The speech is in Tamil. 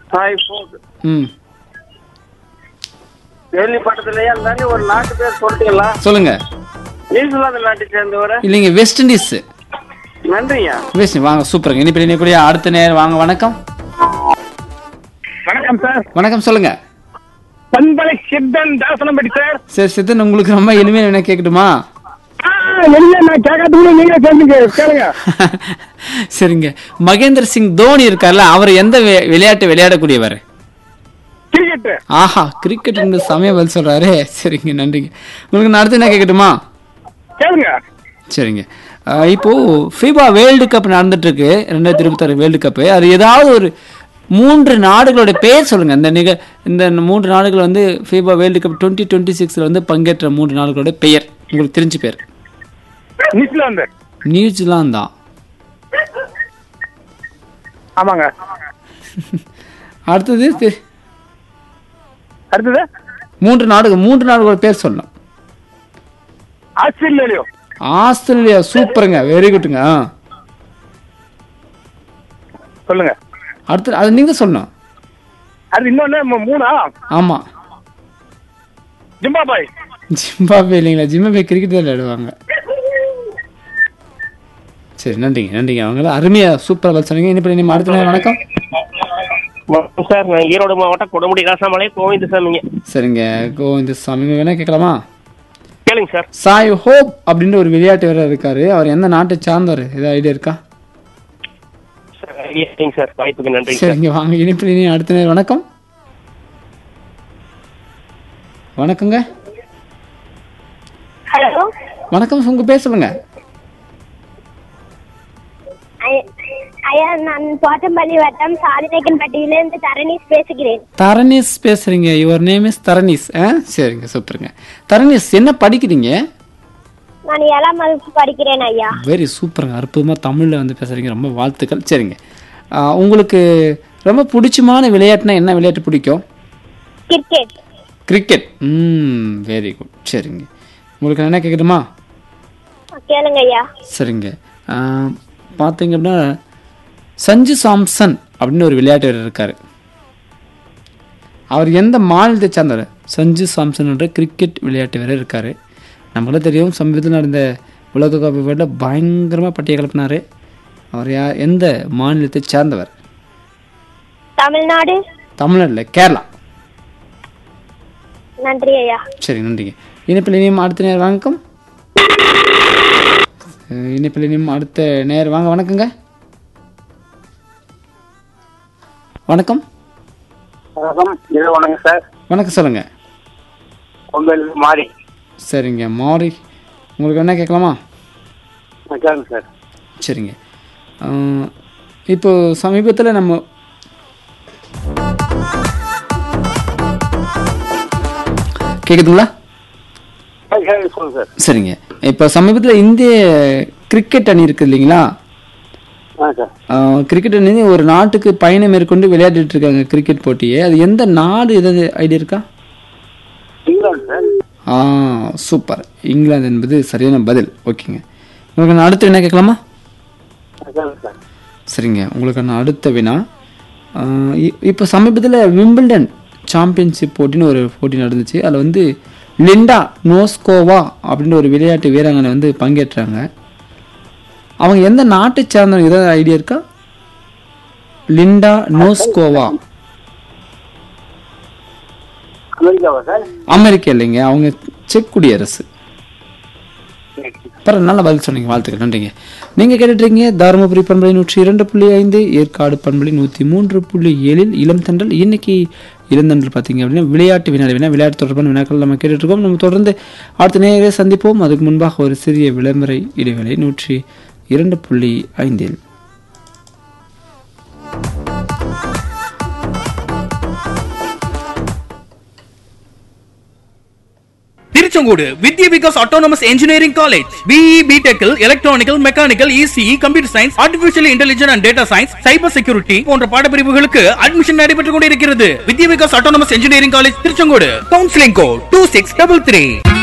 சாய் ஃபோக் ம் கேள்விப்பட்டதுலயே இருந்தாங்க ஒரு நாட்டு பேர் சொல்லிட்டீங்களா சொல்லுங்க நியூசிலாந்து நாட்டை சேர்ந்தவர இல்லைங்க வெஸ்ட் இண்டீஸ் நன்றியா வெஸ்ட் வாங்க சூப்பருங்க இனிப்பு இணையக்கூடிய அடுத்த நேரம் வாங்க வணக்கம் வணக்கம் சார் வணக்கம் சொல்லுங்க பண்பலை சித்தன் தாசனம்பட்டி சார் சரி சித்தன் உங்களுக்கு ரொம்ப எளிமையாக என்ன கேட்கட்டுமா வெளியே நான் கேட்கறதுக்குள்ள நீங்க கேளுங்க கேளுங்க சரிங்க மகேந்திர சிங் தோனி இருக்கார்ல அவர் எந்த வி- விளையாட்டு விளையாடக்கூடியவர் கிரிக்கெட் ஆஹா கிரிக்கெட் இந்த சமயம் பதில் சொல்றாரு சரிங்க நன்றிங்க உங்களுக்கு நான் அடுத்து என்ன கேட்கட்டுமா கேளுங்க சரிங்க அஹ் இப்போ FIBA வேர்ல்டு கப் நடந்துட்டு இருக்கு ரெண்டாயிரத்தி இருபத்தாறு வேர்ல்டு கப் அது ஏதாவது ஒரு மூன்று நாடுகளோட பெயர் சொல்லுங்க இந்த நிக இந்த மூன்று நாடுகள் வந்து FIBA world cup twenty twenty சிக்ஸ்ல வந்து பங்கேற்ற மூன்று நாடுகளோட பெயர் உங்களுக்கு தெரிஞ்ச பேர் நியூசிலாந்து நியூசிலாந்தா ஆமாங்க அடுத்தது தெ- அடுத்தது மூன்று நாடுகள் மூன்று நாடுகளோட பேர் சொல்லலாம் ஆஸ்திரேலியா ஆஸ்திரேலியா சூப்பருங்க வெரி குட்டுங்க ஆ. சொல்லுங்க அடுத்து அது நீங்க சொல்லணும் அது இன்னொன்னு மூ- மூணா ஆமா ஜிம்பாபாய் ஜிம்பாபே இல்லைங்களா ஜிம்பாபே கிரிக்கெட் தான் விளையாடுவாங்க சரி நன்றிங்க நன்றிங்க அவங்கள அருமையா சூப்பரா பதில் சொன்னீங்க இனிப்பு இனிமே அடுத்த நேரம் வணக்கம் வணக்கம் சார் நான் ஈரோடு மாவட்டம் கொடுமுடி ராசாமலை கோவிந்தசாமிங்க சரிங்க கோவிந்த சாமி வேணா கேட்கலாமா கேளுங்க சார் சாய் ஹோப் அப்படின்ற ஒரு விளையாட்டு வீரர் இருக்காரு அவர் எந்த நாட்டை சார்ந்தவர் ஏதாவது ஐடியா இருக்கா சார் ஐடியா இல்லைங்க சார் வாய்ப்புக்கு நன்றி சார் சரிங்க வாங்க இனிப்பு இனி அடுத்த நேரம் வணக்கம் வணக்கங்க ஹலோ வணக்கம் உங்க பேர் சொல்லுங்க ஐயா நான் போச்சம்பள்ளி வட்டம் சாதிநேக்கன்பட்டியிலிருந்து தரணீஸ் பேசுகிறேன் தரணிஸ் பேசுறீங்க யுவர் நேம் இஸ் தரணிஸ் ஆ சரிங்க சூப்பருங்க தரணிஸ் என்ன படிக்கிறீங்க நான் ஏழாம் வகுப்பு படிக்கிறேன் ஐயா வெரி சூப்பருங்க அற்புதமாக தமிழில் வந்து பேசுகிறீங்க ரொம்ப வாழ்த்துக்கள் சரிங்க ஆ, உங்களுக்கு ரொம்ப பிடிச்சமான விளையாட்டுனா என்ன விளையாட்டு பிடிக்கும் கிரிக்கெட் கிரிக்கெட் ம் வெரி குட் சரிங்க உங்களுக்கு நான் என்ன கேட்கட்டுமா கேளுங்க ஐயா சரிங்க ஆ, பார்த்தீங்க அப்படின்னா சஞ்சு சாம்சன் அப்படின்னு ஒரு விளையாட்டு வீரர் இருக்கார் அவர் எந்த மாநிலத்தை சார்ந்தவர் சஞ்சு சாம்சன்ன்ற கிரிக்கெட் விளையாட்டு வீரர் இருக்கார் நம்மளும் தெரியும் சமீபத்தில் நடந்த உலகக்கோப்பை போட்டியில் பயங்கரமாக பட்டியை கிளப்பினார் அவர் யா எந்த மாநிலத்தை சார்ந்தவர் தமிழ்நாடு தமிழ்நாட்டில் கேரளா நன்றி ஐயா சரி நன்றிங்க இனிப்பில் இனியும் அடுத்த நேரம் வணக்கம் அஹ் இனிப்பில் இனியும் அடுத்த நேரம் வாங்க வணக்கங்க வணக்கம் வணக்கம் இது வணக்கம் சார் வணக்கம் சொல்லுங்க உங்கள் மாறி சரிங்க மாறி உங்களுக்கு என்ன கேட்கலாமா கேளுங்க சார் சரிங்க அஹ் இப்போ சமீபத்தில் நம்ம கேட்குதுங்களா சொல்லுங்க சார் சரிங்க இப்போ சமீபத்தில் இந்திய கிரிக்கெட் அணி இருக்குது இல்லைங்களா ஆ சார் ஆஹ் கிரிக்கெட் அணி ஒரு நாட்டுக்கு பயணம் மேற்கொண்டு விளையாடிட்டு இருக்காங்க கிரிக்கெட் போட்டியை அது எந்த நாடு ஏதாவது ஐடியா இருக்கா இங்கிலாந்து சார் ஆ சூப்பர் இங்கிலாந்து என்பது சரியான பதில் ஓகேங்க உங்களுக்கு நான் அடுத்து என்ன கேட்கலாமா கேளுங்க சார் சரிங்க உங்களுக்கு நான் அடுத்த வினா ஆஹ் இ- இப்போ சமீபத்தில் விம்பிள்டன் சாம்பியன்ஷிப் போட்டின்னு ஒரு போட்டி நடந்துச்சு அதில் வந்து லிண்டா நோஸ்கோவா அப்படின்ற ஒரு விளையாட்டு வீராங்கனை வந்து பங்கேற்றாங்க அவங்க எந்த நாட்டை சார்ந்தவங்க ஏதாவது ஐடியா இருக்கா லிண்டா நோஸ்கோவா அமெரிக்காவா சார் அமெரிக்கா இல்லைங்க அவங்க செக் குடியரசு பரவாயில்ல நல்ல பதில் சொன்னீங்க வாழ்த்துக்கள் நன்றிங்க நீங்கள் கேட்டுட்ருக்கீங்க தருமபுரி பண்பலை நூற்றி இரண்டு புள்ளி ஐந்து ஏற்காடு பண்பலை நூற்றி மூன்று புள்ளி ஏழில் இளம் தண்டல் இன்னைக்கு இளந்தண்டல் பார்த்தீங்க அப்படின்னா விளையாட்டு வினாடி வினா விளையாட்டு தொடர்பான வினாக்கள் நம்ம கேட்டுட்ருக்கோம் நம்ம தொடர்ந்து அடுத்த நேரே சந்திப்போம் அதுக்கு முன்பாக ஒரு சிறிய விளம்பர இடைவேளை நூற்றி இரண்டு புள்ளி ஐந்தில் Tiruchengode Vidya Vikas autonomous engineering college BE பிடெக்கில் electrical mechanical ECE computer science artificial intelligence and data science cyber security போன்ற பாடப்பிரிவுகளுக்கு அட்மிஷன் நடைபெற்றுக் கொண்டிருக்கிறது Vidya Vikas autonomous engineering college Tiruchengode counselling code two six double three